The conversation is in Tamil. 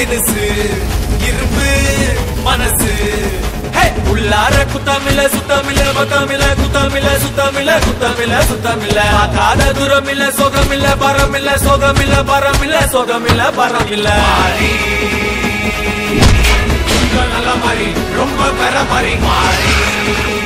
தினுசு இரும்பு மனசு ஹே! உள்ளார குத்தமில்ல சுத்தமில்ல பத்தமில்ல குத்தமில்ல சுத்தமில்ல குத்தமில்ல சுத்தமில்ல காத தூரமில்ல சோகமில்ல பரமில்ல சோகமில்ல பரமில்ல சோகமில்ல பரமில்ல நல்ல மாதிரி ரொம்ப பெற மாதிரி மாறி